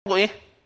ايه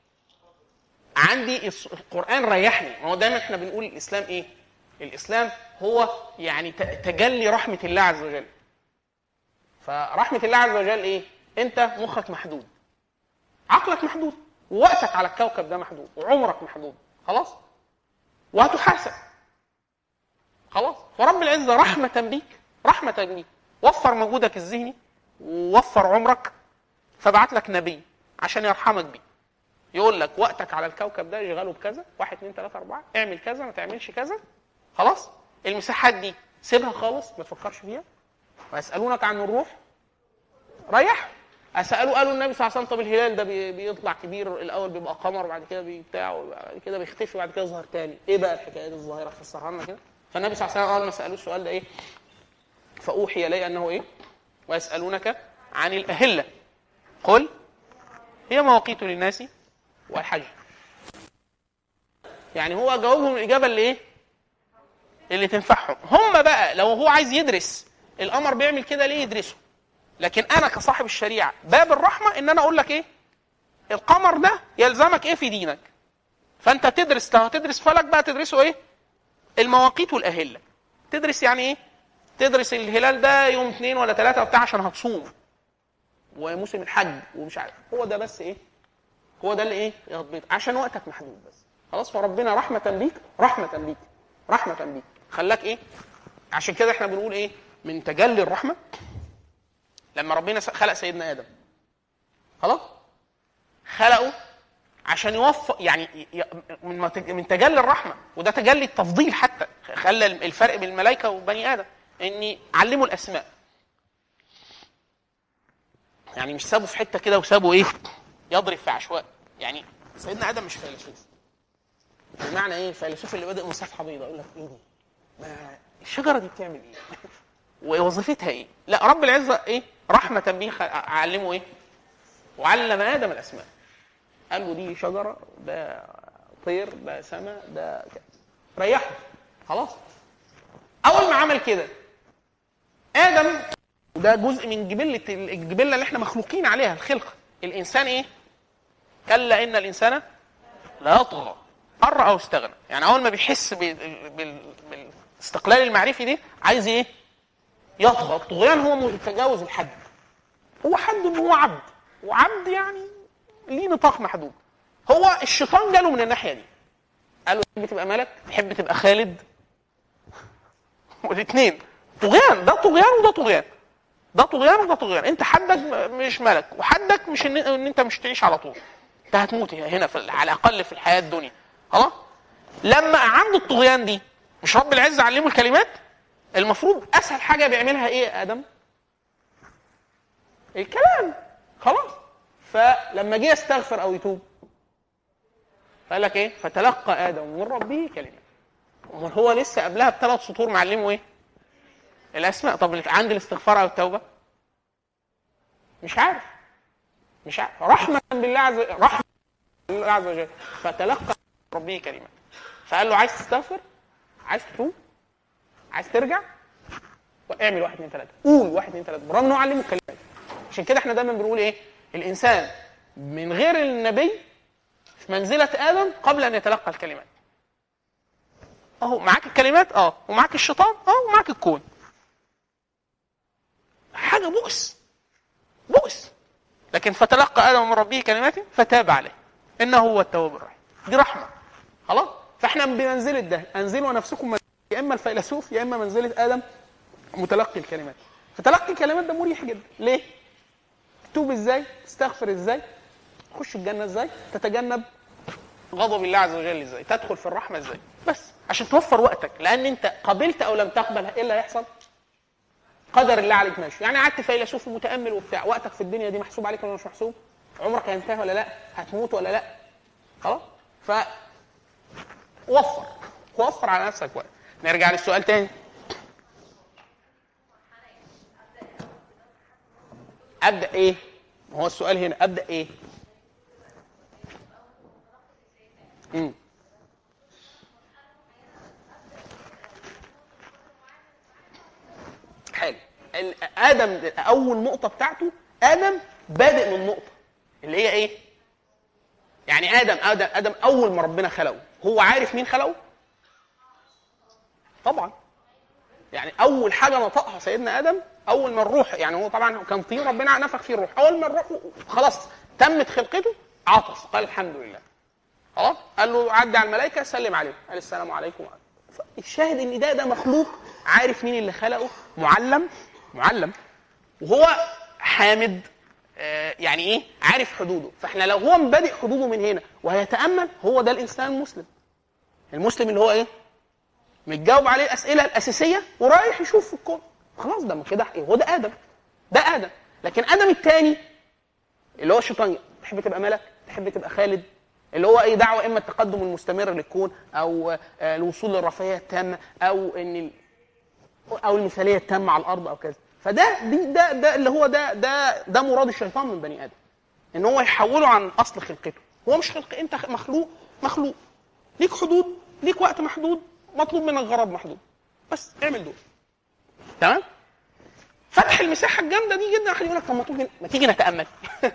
عندي الس- القران ريحني ما هو دايما احنا بنقول الاسلام ايه الاسلام هو يعني ت- تجلي رحمه الله عز وجل فرحمه الله عز وجل ايه انت مخك محدود عقلك محدود ووقتك على الكوكب ده محدود وعمرك محدود خلاص وهتحاسب خلاص فرب العزه رحمه بيك رحمه بيك وفر مجهودك الذهني ووفر عمرك فبعت لك نبي عشان يرحمك بيه يقول لك وقتك على الكوكب ده اشغله بكذا واحد اتنين تلاته اربعه اعمل كذا ما تعملش كذا خلاص المساحات دي سيبها خالص ما تفكرش فيها ويسالونك عن الروح ريح سالوا قالوا النبي صلى الله عليه وسلم طب الهلال ده بي- بيطلع كبير الاول بيبقى قمر وبعد كده بتاع وبعد كده بيختفي وبعد كده يظهر تاني ايه بقى الحكايه دي الظاهره فسرها لنا كده فالنبي صلى الله عليه وسلم اول ما سالوه السؤال ده ايه فاوحي الي انه ايه ويسالونك عن الاهله قل هي مواقيت للناس والحج يعني هو جاوبهم الاجابه اللي ايه اللي تنفعهم هم بقى لو هو عايز يدرس القمر بيعمل كده ليه يدرسه لكن انا كصاحب الشريعه باب الرحمه ان انا اقول لك ايه القمر ده يلزمك ايه في دينك فانت تدرس لو هتدرس فلك بقى تدرسه ايه المواقيت والاهله تدرس يعني ايه تدرس الهلال ده يوم اثنين ولا ثلاثه وبتاع عشان هتصوم وموسم الحج ومش عارف هو ده بس ايه هو ده اللي ايه يضبط عشان وقتك محدود بس خلاص فربنا رحمه بيك رحمه بيك رحمه بيك خلاك ايه عشان كده احنا بنقول ايه من تجلي الرحمه لما ربنا خلق سيدنا ادم خلاص خلقه عشان يوفق يعني ي- من مت- من تجلي الرحمه وده تجلي التفضيل حتى خلى الفرق بين الملائكه وبني ادم اني علموا الاسماء يعني مش سابه في حته كده وسابه ايه يضرب في عشواء يعني سيدنا ادم مش فيلسوف بمعنى ايه الفيلسوف اللي بادئ من صفحه بيضاء يقول لك ايه دي ما الشجره دي بتعمل ايه ووظيفتها ايه لا رب العزه ايه رحمه به خ- علمه ايه وعلم ادم الاسماء قال له دي شجره ده طير ده سماء ده كده. ريحه خلاص اول ما عمل كده ادم وده جزء من جبله الجبله اللي احنا مخلوقين عليها الخلقه الانسان ايه كلا ان الانسان لا يطغى ان راه استغنى يعني اول ما بيحس بال- بال- بالاستقلال المعرفي دي عايز ايه يطغى الطغيان هو تجاوز الحد هو حد ان هو عبد وعبد يعني ليه نطاق محدود هو الشيطان جاله من الناحيه دي قال له تحب تبقى ملك تحب تبقى خالد والاثنين طغيان ده طغيان وده طغيان ده طغيان وده طغيان انت حدك مش ملك وحدك مش ان, إن انت مش تعيش على طول انت هتموت هنا في على الاقل في الحياه الدنيا خلاص لما عنده الطغيان دي مش رب العزه علمه الكلمات المفروض اسهل حاجه بيعملها ايه يا ادم الكلام خلاص فلما جه يستغفر او يتوب فقال لك ايه فتلقى ادم من ربه كلمات امال هو لسه قبلها بثلاث سطور معلمه ايه الاسماء طب عند الاستغفار او التوبه مش عارف مش عارف رحمه بالله عز وجل رحمه بالله عز وجل فتلقى من ربه كلمات فقال له عايز تستغفر عايز تتوب عايز ترجع اعمل واحد اثنين ثلاثه قول واحد اثنين ثلاثه برغم انه علمه الكلمات عشان كده احنا دايما بنقول ايه الانسان من غير النبي في منزله ادم قبل ان يتلقى الكلمات اهو معاك الكلمات اه ومعاك الشيطان اه ومعاك الكون حاجه بؤس بؤس لكن فتلقى ادم من ربه كلمات فتاب عليه انه هو التواب الرحيم دي رحمه خلاص فاحنا بمنزله ده انزلوا نفسكم من يا اما الفيلسوف يا اما منزله ادم متلقي الكلمات فتلقي الكلمات ده مريح جدا ليه تتوب ازاي تستغفر ازاي تخش الجنه ازاي تتجنب غضب الله عز وجل ازاي تدخل في الرحمه ازاي بس عشان توفر وقتك لان انت قبلت او لم تقبل ايه اللي هيحصل قدر الله عليك ماشي يعني قعدت فيلسوف ومتامل وبتاع وقتك في الدنيا دي محسوب عليك ولا مش محسوب عمرك هينتهي ولا لا هتموت ولا لا خلاص ف وفر وفر على نفسك وقت نرجع للسؤال تاني ابدا ايه ما هو السؤال هنا ابدا ايه امم حلو ال- ادم اول نقطه بتاعته ادم بادئ من نقطه اللي هي ايه يعني ادم ادم ادم اول ما ربنا خلقه هو عارف مين خلقه طبعا يعني اول حاجه نطقها سيدنا ادم اول ما الروح يعني هو طبعا كان طين ربنا نفخ فيه الروح اول ما الروح خلاص تمت خلقته عطس قال الحمد لله خلاص قال له عدي على الملائكه سلم عليهم قال السلام عليكم الشاهد ان ده ده مخلوق عارف مين اللي خلقه معلم معلم وهو حامد آه، يعني ايه عارف حدوده فاحنا لو هو مبادئ حدوده من هنا وهيتامل هو ده الانسان المسلم المسلم اللي هو ايه متجاوب عليه الاسئله الاساسيه ورايح يشوف في الكون خلاص ده ما كده إيه؟ هو ده ادم ده ادم لكن ادم الثاني اللي هو الشيطان تحب تبقى ملك تحب تبقى خالد اللي هو اي دعوه اما التقدم المستمر للكون او آه، الوصول للرفاهيه التامه او ان ال- او المثاليه التامه على الارض او كذا فده دي ده ده اللي هو ده ده ده مراد الشيطان من بني ادم ان هو يحوله عن اصل خلقته هو مش خلق انت مخلوق مخلوق ليك حدود ليك وقت محدود مطلوب منك غرض محدود بس اعمل دول تمام فتح المساحه الجامده دي جدا واحد يقول لك طب ما تيجي ما تيجي نتامل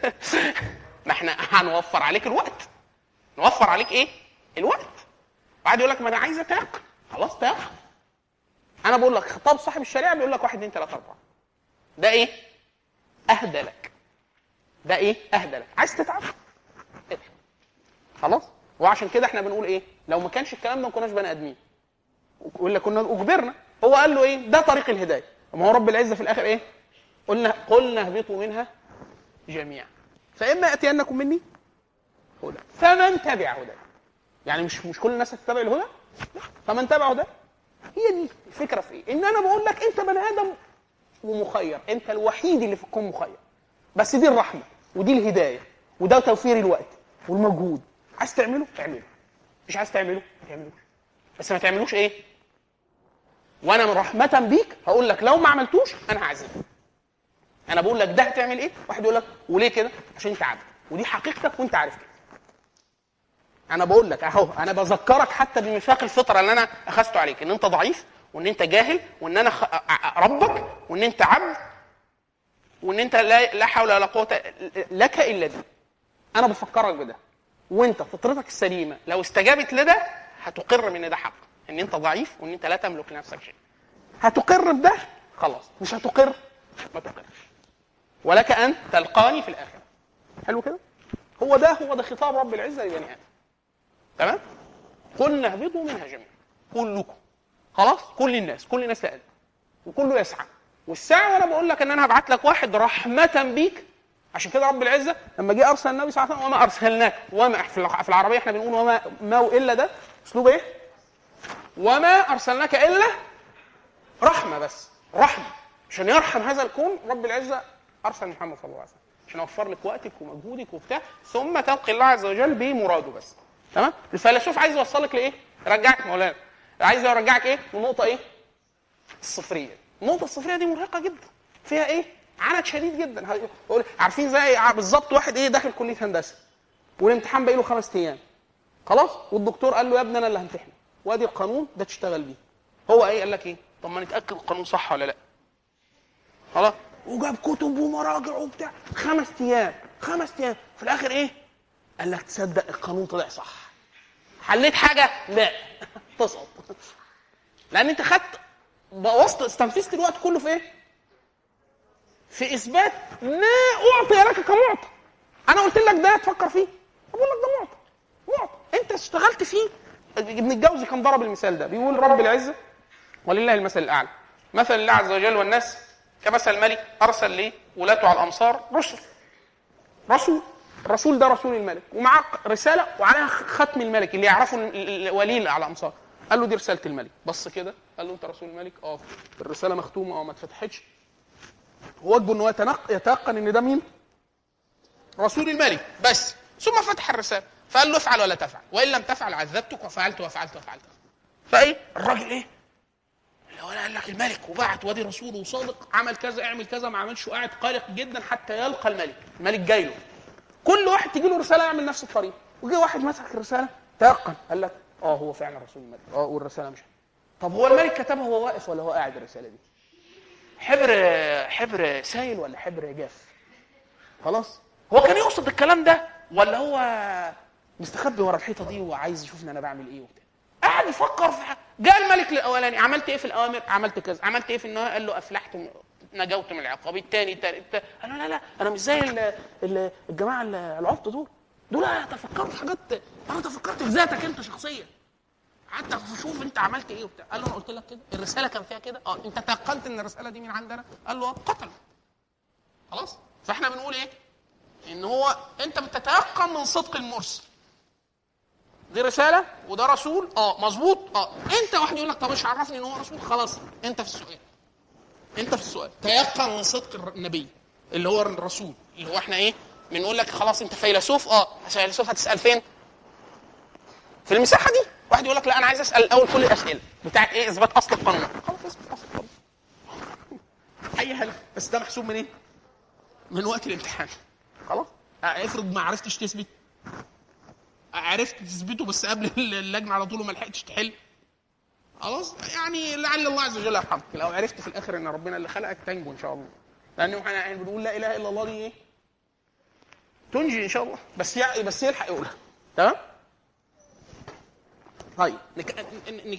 ما احنا هنوفر عليك الوقت نوفر عليك ايه الوقت واحد يقول لك ما انا عايز اتاق خلاص تاق انا بقول لك خطاب صاحب الشريعه بيقول لك واحد اثنين ثلاثه اربعه ده ايه اهدى لك ده ايه اهدى لك عايز تتعب اتعب. خلاص وعشان كده احنا بنقول ايه لو ما كانش الكلام ده ما كناش بني ادمين ولا كنا اجبرنا هو قال له ايه ده طريق الهدايه ما هو رب العزه في الاخر ايه قلنا قلنا اهبطوا منها جميعا فاما ياتينكم مني هدى فمن تبع هداي يعني مش مش كل الناس هتتبع الهدى لا فمن تبع هداي هي دي الفكره في ايه ان انا بقول لك انت بني ادم ومخير انت الوحيد اللي في الكون مخير بس دي الرحمه ودي الهدايه وده توفير الوقت والمجهود عايز تعمله اعمله مش عايز تعمله ما تعملوش بس ما تعملوش ايه وانا من رحمه بيك هقول لك لو ما عملتوش انا هعذبك انا بقول لك ده هتعمل ايه واحد يقول لك وليه كده عشان انت عبد ودي حقيقتك وانت عارف كده انا بقول لك اهو انا بذكرك حتى بميثاق الفطره اللي انا اخذته عليك ان انت ضعيف وان انت جاهل وان انا خ... ع- ربك وان انت عبد وان انت لا, لا حول ولا قوه لك الا بي انا بفكرك بده وانت فطرتك السليمه لو استجابت لده هتقر من إن ده حق ان انت ضعيف وان انت لا تملك لنفسك شيء هتقر بده خلاص مش هتقر ما تقرش ولك ان تلقاني في الاخره حلو كده هو ده هو ده خطاب رب العزه لبني ادم تمام قلنا اهبطوا منها جميعا كلكم خلاص كل الناس كل الناس لأدم وكله يسعى والسعي وانا بقول لك ان انا هبعت لك واحد رحمه بيك عشان كده رب العزه لما جه ارسل النبي صلى الله عليه وسلم وما ارسلناك وما في الع- في العربيه احنا بنقول وما ما الا ده اسلوب ايه؟ وما ارسلناك الا رحمه بس رحمه عشان يرحم هذا الكون رب العزه ارسل محمد صلى الله عليه وسلم عشان اوفر لك وقتك ومجهودك وبتاع ثم تلقي الله عز وجل بمراده بس تمام الفيلسوف عايز يوصلك لايه؟ يرجعك مولانا عايز يرجعك ايه؟ لنقطه ايه؟ الصفريه النقطه الصفريه دي مرهقه جدا فيها ايه؟ عند شديد جدا هيقول- عارفين زي بالظبط واحد ايه داخل كليه هندسه والامتحان باقي له خمس ايام خلاص والدكتور قال له يا ابني انا اللي همتحنك وادي القانون ده تشتغل بيه هو ايه قال لك ايه طب ما نتاكد القانون صح ولا لا خلاص وجاب كتب ومراجع وبتاع خمس ايام خمس ايام في الاخر ايه قال لك تصدق القانون طلع صح حليت حاجه لا تسقط لان انت خدت بوظت استنفذت الوقت كله في ايه في اثبات ما اعطي لك كمعطى انا قلت لك ده تفكر فيه بقول لك ده معطى معطى انت اشتغلت فيه ابن الجوزي كان ضرب المثال ده بيقول رب العزه ولله المثل الاعلى مثل الله عز وجل والناس كمثل ملك ارسل ليه ولاته على الامصار رسل رسول الرسول ده رسول الملك ومعاه رساله وعليها ختم الملك اللي يعرفه ال- ال- ولي على الامصار قال له دي رساله الملك بص كده قال له انت رسول الملك اه الرساله مختومه اه ما اتفتحتش واجبه ان هو يتنق- يتيقن ان ده مين؟ رسول الملك بس ثم فتح الرساله فقال له افعل ولا تفعل وان لم تفعل عذبتك وفعلت وفعلت وفعلت فايه الراجل ايه؟ اللي هو قال لك الملك وبعت وادي رسوله وصادق عمل كذا اعمل كذا ما عملش وقاعد قلق جدا حتى يلقى الملك الملك جاي له كل واحد تجي له رساله يعمل نفس الطريقه وجه واحد مسك الرساله تيقن قال لك اه هو فعلا رسول الملك اه والرساله مش طب هو الملك كتبها وهو واقف ولا هو قاعد الرساله دي حبر حبر سايل ولا حبر جاف خلاص هو كان يقصد الكلام ده ولا هو مستخبي ورا الحيطه دي وعايز يشوفني انا بعمل ايه وبتاع قاعد يفكر في حاجه جاء الملك الاولاني عملت ايه في الاوامر عملت كذا عملت ايه في النهايه قال له افلحت من- نجوت من العقاب الثاني الثالث قال له لا لا انا مش زي ال- ال- الجماعه ال- العبط دول دول تفكروا في حاجات انا تفكرت في ذاتك انت شخصيا قعدت شوف انت عملت ايه وبتاع قال له انا قلت لك كده الرساله كان فيها كده اه انت تيقنت ان الرساله دي من عندنا قال له اه قتل خلاص فاحنا بنقول ايه ان هو انت بتتيقن من صدق المرسل دي رساله وده رسول اه مظبوط اه انت واحد يقول لك طب ايش عرفني ان هو رسول خلاص انت في السؤال انت في السؤال تيقن من صدق الر- النبي اللي هو الرسول اللي هو احنا ايه بنقول لك خلاص انت فيلسوف اه فيلسوف هتسال فين في المساحه دي واحد يقول لك لا انا عايز اسال الاول كل الاسئله بتاعت ايه اثبات اصل القانون خلاص اثبت اصل القانون اي حاجه بس ده محسوب من ايه من وقت الامتحان خلاص اه، افرض ما عرفتش تثبت عرفت تثبته بس قبل اللجنه على طول وما لحقتش تحل خلاص يعني لعل الله عز وجل يرحمك لو عرفت في الاخر ان ربنا اللي خلقك تنجو ان شاء الله لانه احنا يعني بنقول لا اله الا الله دي ايه تنجي ان شاء الله بس يعني بس يلحق يقولها تمام طيب نك... ن- ن-